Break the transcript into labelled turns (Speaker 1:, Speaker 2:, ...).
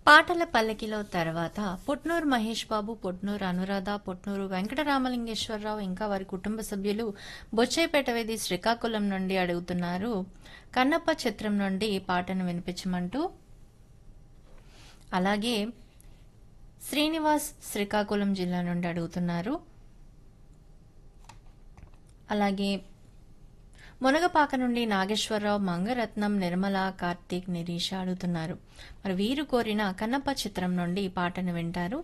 Speaker 1: పాటల పల్లకిలో తర్వాత పుట్నూరు మహేష్ బాబు పుట్నూరు అనురాధ పుట్నూరు వెంకటరామలింగేశ్వరరావు ఇంకా వారి కుటుంబ సభ్యులు బొచ్చేపేట వీధి శ్రీకాకుళం నుండి అడుగుతున్నారు కన్నప్ప చిత్రం నుండి పాటను వినిపించమంటూ అలాగే శ్రీనివాస్ శ్రీకాకుళం జిల్లా నుండి అడుగుతున్నారు అలాగే మునగపాక నుండి నాగేశ్వరరావు మంగరత్నం నిర్మల కార్తీక్ నిరీష అడుగుతున్నారు మరి వీరు కోరిన కన్నప్ప చిత్రం నుండి పాటను వింటారు